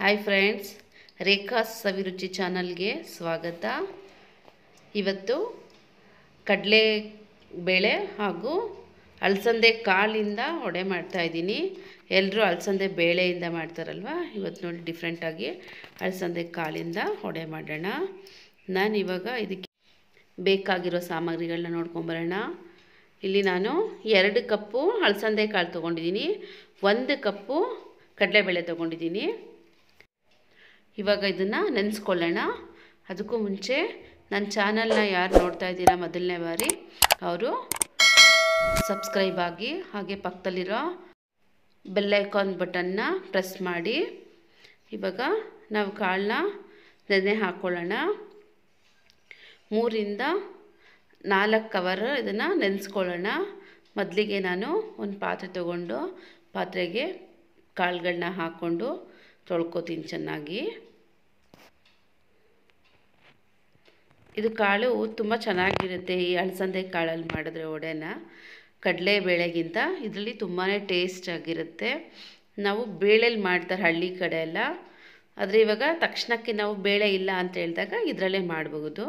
hi friends ರೇಖಾ ಸವಿರುಚಿ ಚಾನಲ್ಗೆ ಸ್ವಾಗತ ಇವತ್ತು ಕಡಲೆ ಬೇಳೆ ಹಾಗೂ ಅಲಸಂದೆ ಕಾಳಿಂದ ವಡೆ ಮಾಡ್ತಾಯಿದ್ದೀನಿ ಎಲ್ಲರೂ ಅಲಸಂದೆ ಬೇಳೆಯಿಂದ ಮಾಡ್ತಾರಲ್ವ ಇವತ್ತು ನೋಡಿ ಡಿಫ್ರೆಂಟಾಗಿ ಅಲಸಂದೆ ಕಾಳಿಂದ ವಡೆ ಮಾಡೋಣ ನಾನು ಇವಾಗ ಇದಕ್ಕೆ ಬೇಕಾಗಿರೋ ಸಾಮಗ್ರಿಗಳನ್ನ ನೋಡ್ಕೊಂಬರೋಣ ಇಲ್ಲಿ ನಾನು ಎರಡು ಕಪ್ಪು ಅಲಸಂದೆ ಕಾಳು ತೊಗೊಂಡಿದ್ದೀನಿ ಒಂದು ಕಪ್ಪು ಕಡಲೆಬೇಳೆ ತೊಗೊಂಡಿದ್ದೀನಿ ಇವಾಗ ಇದನ್ನು ನೆನೆಸ್ಕೊಳ್ಳೋಣ ಅದಕ್ಕೂ ಮುಂಚೆ ನನ್ನ ಚಾನಲ್ನ ಯಾರು ನೋಡ್ತಾ ಇದ್ದೀರಾ ಮೊದಲನೇ ಬಾರಿ ಅವರು ಸಬ್ಸ್ಕ್ರೈಬ್ ಆಗಿ ಹಾಗೆ ಪಕ್ಕದಲ್ಲಿರೋ ಬೆಲ್ ಐಕಾನ್ ಬಟನ್ನ ಪ್ರೆಸ್ ಮಾಡಿ ಇವಾಗ ನಾವು ಕಾಳನ್ನ ನೆನೆ ಹಾಕ್ಕೊಳ್ಳೋಣ ಮೂರಿಂದ ನಾಲ್ಕು ಕವರ್ ಇದನ್ನು ನೆನೆಸ್ಕೊಳ್ಳೋಣ ಮೊದಲಿಗೆ ನಾನು ಒಂದು ಪಾತ್ರೆ ತೊಗೊಂಡು ಪಾತ್ರೆಗೆ ಕಾಳುಗಳನ್ನ ಹಾಕ್ಕೊಂಡು ತೊಳ್ಕೊತೀನಿ ಚೆನ್ನಾಗಿ ಇದು ಕಾಳು ತುಂಬ ಚೆನ್ನಾಗಿರುತ್ತೆ ಈ ಅಲಸಂದೆ ಕಾಳಲ್ಲಿ ಮಾಡಿದ್ರೆ ವಡೆನ ಕಡಲೆ ಬೇಳೆಗಿಂತ ಇದರಲ್ಲಿ ತುಂಬಾ ಟೇಸ್ಟ್ ಆಗಿರುತ್ತೆ ನಾವು ಬೇಳೆಲಿ ಮಾಡ್ತಾರೆ ಹಳ್ಳಿ ಕಡೆ ಎಲ್ಲ ಆದರೆ ಇವಾಗ ತಕ್ಷಣಕ್ಕೆ ನಾವು ಬೇಳೆ ಇಲ್ಲ ಅಂತ ಹೇಳಿದಾಗ ಇದರಲ್ಲೇ ಮಾಡಬಹುದು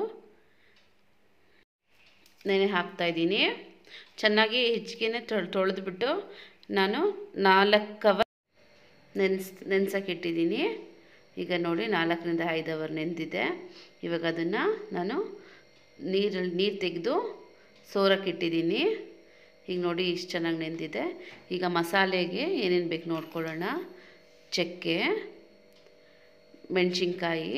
ನೆನೆ ಹಾಕ್ತಾಯಿದ್ದೀನಿ ಚೆನ್ನಾಗಿ ಹೆಚ್ಚಿಗೆ ತೊಳೆದ್ಬಿಟ್ಟು ನಾನು ನಾಲ್ಕು ಕವರ್ ನೆನೆಸ್ ನೆನ್ಸಕ್ಕೆ ಇಟ್ಟಿದ್ದೀನಿ ಈಗ ನೋಡಿ ನಾಲ್ಕರಿಂದ ಐದು ಅವರ್ ನೆಂದಿದೆ ಇವಾಗ ಅದನ್ನು ನಾನು ನೀರಲ್ಲಿ ನೀರು ತೆಗೆದು ಸೋರಕ್ಕೆ ಇಟ್ಟಿದ್ದೀನಿ ಈಗ ನೋಡಿ ಇಷ್ಟು ಚೆನ್ನಾಗಿ ನೆಂದಿದೆ ಈಗ ಮಸಾಲೆಗೆ ಏನೇನು ಬೇಕು ನೋಡ್ಕೊಳ್ಳೋಣ ಚಕ್ಕೆ ಮೆಣಸಿನ್ಕಾಯಿ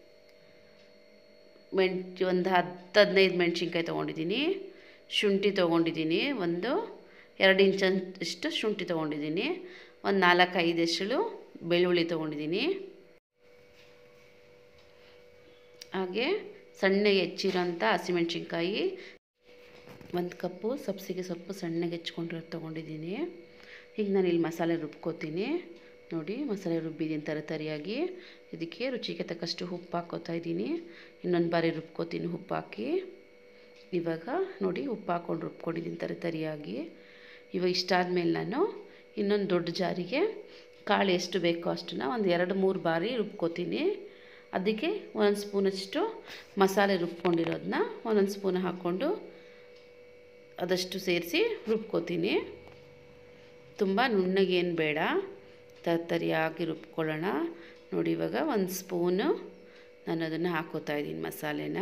ಮೆಣ್ ಒಂದು ಹತ್ತು ಹದಿನೈದು ಮೆಣಸಿನ್ಕಾಯಿ ತೊಗೊಂಡಿದ್ದೀನಿ ಶುಂಠಿ ತೊಗೊಂಡಿದ್ದೀನಿ ಒಂದು ಎರಡು ಇಂಚಷ್ಟು ಶುಂಠಿ ತೊಗೊಂಡಿದ್ದೀನಿ ಒಂದು ನಾಲ್ಕು ಐದಷ್ಟು ಬೆಳ್ಳುಳ್ಳಿ ತೊಗೊಂಡಿದ್ದೀನಿ ಹಾಗೆ ಸಣ್ಣಗೆ ಹೆಚ್ಚಿರೋಂಥ ಹಸಿಮೆಣ್ಸಿನ್ಕಾಯಿ ಒಂದು ಕಪ್ಪು ಸಬ್ಸಿಗೆ ಸೊಪ್ಪು ಸಣ್ಣಗೆ ಹೆಚ್ಕೊಂಡಿರೋದು ತೊಗೊಂಡಿದ್ದೀನಿ ಈಗ ನಾನು ಇಲ್ಲಿ ಮಸಾಲೆ ರುಬ್ಕೋತೀನಿ ನೋಡಿ ಮಸಾಲೆ ರುಬ್ಬಿದ್ದೀನಿ ತರತರಿಯಾಗಿ ಇದಕ್ಕೆ ರುಚಿಗೆ ತಕ್ಕಷ್ಟು ಉಪ್ಪು ಹಾಕ್ಕೋತಾ ಇದ್ದೀನಿ ಇನ್ನೊಂದು ಬಾರಿ ರುಬ್ಕೋತೀನಿ ಉಪ್ಪು ಹಾಕಿ ಇವಾಗ ನೋಡಿ ಉಪ್ಪು ಹಾಕ್ಕೊಂಡು ರುಬ್ಕೊಂಡಿದ್ದೀನಿ ತರತರಿಯಾಗಿ ಇವಾಗ ಇಷ್ಟಾದಮೇಲೆ ನಾನು ಇನ್ನೊಂದು ದೊಡ್ಡ ಜಾರಿಗೆ ಕಾಳು ಎಷ್ಟು ಬೇಕೋ ಅಷ್ಟನ್ನ ಒಂದು ಎರಡು ಮೂರು ಬಾರಿ ರುಬ್ಕೋತೀನಿ ಅದಕ್ಕೆ ಒಂದೊಂದು ಸ್ಪೂನಷ್ಟು ಮಸಾಲೆ ರುಬ್ಕೊಂಡಿರೋದನ್ನ ಒಂದೊಂದು ಸ್ಪೂನ್ ಹಾಕ್ಕೊಂಡು ಅದಷ್ಟು ಸೇರಿಸಿ ರುಬ್ಕೋತೀನಿ ತುಂಬ ನುಣ್ಣಗೇನು ಬೇಡ ತರ್ತರಿಯಾಗಿ ರುಬ್ಕೊಳ್ಳೋಣ ನೋಡಿ ಇವಾಗ ಒಂದು ಸ್ಪೂನು ನಾನು ಅದನ್ನು ಹಾಕೋತಾ ಇದ್ದೀನಿ ಮಸಾಲೆನ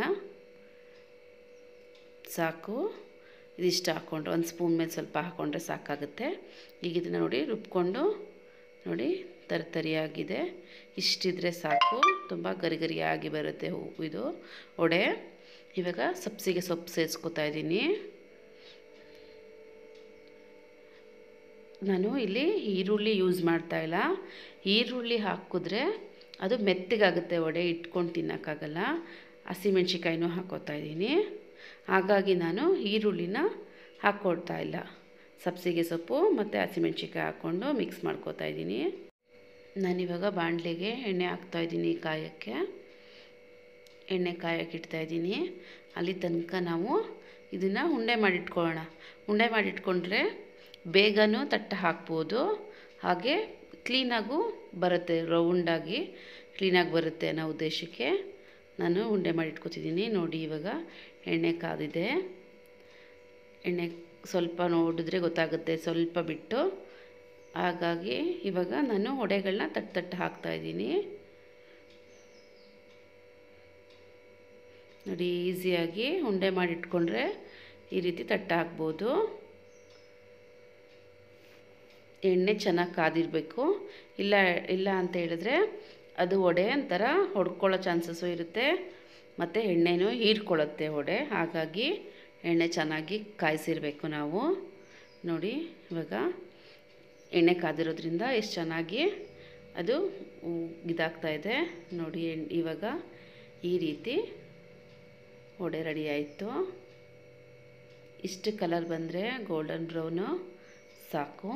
ಸಾಕು ಇದಿಷ್ಟು ಹಾಕ್ಕೊಂಡ್ರೆ ಒಂದು ಸ್ಪೂನ್ ಮೇಲೆ ಸ್ವಲ್ಪ ಹಾಕ್ಕೊಂಡ್ರೆ ಸಾಕಾಗುತ್ತೆ ಈಗ ಇದನ್ನು ನೋಡಿ ರುಬ್ಕೊಂಡು ನೋಡಿ ತರ್ತರಿಯಾಗಿದೆ ಇಷ್ಟಿದ್ರೆ ಸಾಕು ತುಂಬ ಗರಿ ಗರಿಯಾಗಿ ಬರುತ್ತೆ ಹೂವು ಇದು ವಡೆ ಇವಾಗ ಸಬ್ಸಿಗೆ ಸೊಪ್ಪು ಸೇರಿಸ್ಕೊತಾ ಇದ್ದೀನಿ ನಾನು ಇಲ್ಲಿ ಈರುಳ್ಳಿ ಯೂಸ್ ಮಾಡ್ತಾಯಿಲ್ಲ ಈರುಳ್ಳಿ ಹಾಕಿದ್ರೆ ಅದು ಮೆತ್ತಗಾಗುತ್ತೆ ವಡೆ ಇಟ್ಕೊಂಡು ತಿನ್ನೋಕ್ಕಾಗಲ್ಲ ಹಸಿಮೆಣ್ಸಿಕಾಯಿನೂ ಹಾಕೋತಾ ಇದ್ದೀನಿ ಹಾಗಾಗಿ ನಾನು ಈರುಳ್ಳಿನ ಹಾಕ್ಕೊಡ್ತಾ ಇಲ್ಲ ಸಬ್ಸಿಗೆ ಸೊಪ್ಪು ಮತ್ತು ಹಸಿಮೆಣ್ಸಿಕಾಯಿ ಹಾಕ್ಕೊಂಡು ಮಿಕ್ಸ್ ಮಾಡ್ಕೋತಾ ಇದ್ದೀನಿ ನಾನಿವಾಗ ಬಾಣಲೆಗೆ ಎಣ್ಣೆ ಹಾಕ್ತಾಯಿದ್ದೀನಿ ಕಾಯೋಕ್ಕೆ ಎಣ್ಣೆ ಕಾಯೋಕ್ಕೆ ಇಡ್ತಾಯಿದ್ದೀನಿ ಅಲ್ಲಿ ತನಕ ನಾವು ಇದನ್ನು ಉಂಡೆ ಮಾಡಿಟ್ಕೊಳ್ಳೋಣ ಉಂಡೆ ಮಾಡಿಟ್ಕೊಂಡ್ರೆ ಬೇಗನೂ ತಟ್ಟೆ ಹಾಕ್ಬೋದು ಹಾಗೆ ಕ್ಲೀನಾಗೂ ಬರುತ್ತೆ ರೌಂಡಾಗಿ ಕ್ಲೀನಾಗಿ ಬರುತ್ತೆ ಅನ್ನೋ ಉದ್ದೇಶಕ್ಕೆ ನಾನು ಉಂಡೆ ಮಾಡಿಟ್ಕೊತಿದ್ದೀನಿ ನೋಡಿ ಇವಾಗ ಎಣ್ಣೆ ಕಾದಿದೆ ಎಣ್ಣೆ ಸ್ವಲ್ಪ ನೋಡಿದ್ರೆ ಗೊತ್ತಾಗುತ್ತೆ ಸ್ವಲ್ಪ ಬಿಟ್ಟು ಹಾಗಾಗಿ ಇವಾಗ ನಾನು ವಡೆಗಳನ್ನ ತಟ್ಟು ತಟ್ಟು ಹಾಕ್ತಾಯಿದ್ದೀನಿ ನೋಡಿ ಈಸಿಯಾಗಿ ಉಂಡೆ ಮಾಡಿಟ್ಕೊಂಡ್ರೆ ಈ ರೀತಿ ತಟ್ಟು ಹಾಕ್ಬೋದು ಎಣ್ಣೆ ಚೆನ್ನಾಗಿ ಕಾದಿರಬೇಕು ಇಲ್ಲ ಇಲ್ಲ ಅಂತ ಹೇಳಿದ್ರೆ ಅದು ವಡೆ ಒಂಥರ ಹೊಡ್ಕೊಳ್ಳೋ ಚಾನ್ಸಸ್ಸು ಇರುತ್ತೆ ಮತ್ತು ಎಣ್ಣೆನೂ ಹೀರ್ಕೊಳ್ಳುತ್ತೆ ವಡೆ ಹಾಗಾಗಿ ಎಣ್ಣೆ ಚೆನ್ನಾಗಿ ಕಾಯಿಸಿರಬೇಕು ನಾವು ನೋಡಿ ಇವಾಗ ಎಣ್ಣೆ ಕಾದಿರೋದ್ರಿಂದ ಎಷ್ಟು ಚೆನ್ನಾಗಿ ಅದು ಇದಾಗ್ತಾಯಿದೆ ನೋಡಿ ಇವಾಗ ಈ ರೀತಿ ವಡೆ ರೆಡಿ ಆಯಿತು ಇಷ್ಟು ಕಲರ್ ಬಂದರೆ ಗೋಲ್ಡನ್ ಬ್ರೌನು ಸಾಕು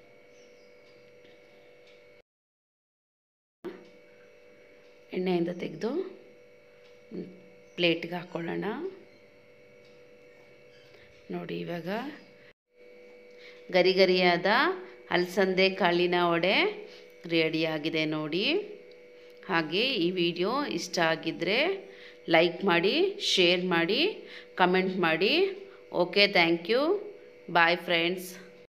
ಎಣ್ಣೆಯಿಂದ ತೆಗೆದು ಪ್ಲೇಟ್ಗೆ ಹಾಕ್ಕೊಳ್ಳೋಣ ನೋಡಿ ಇವಾಗ ಗರಿ ಗರಿಯಾದ ಅಲಸಂದೆ ಕಾಳಿನ ವಡೆ ರೆಡಿಯಾಗಿದೆ ನೋಡಿ ಹಾಗೆ ಈ ವಿಡಿಯೋ ಇಷ್ಟ ಆಗಿದ್ದರೆ ಲೈಕ್ ಮಾಡಿ ಶೇರ್ ಮಾಡಿ ಕಮೆಂಟ್ ಮಾಡಿ okay thank you bye friends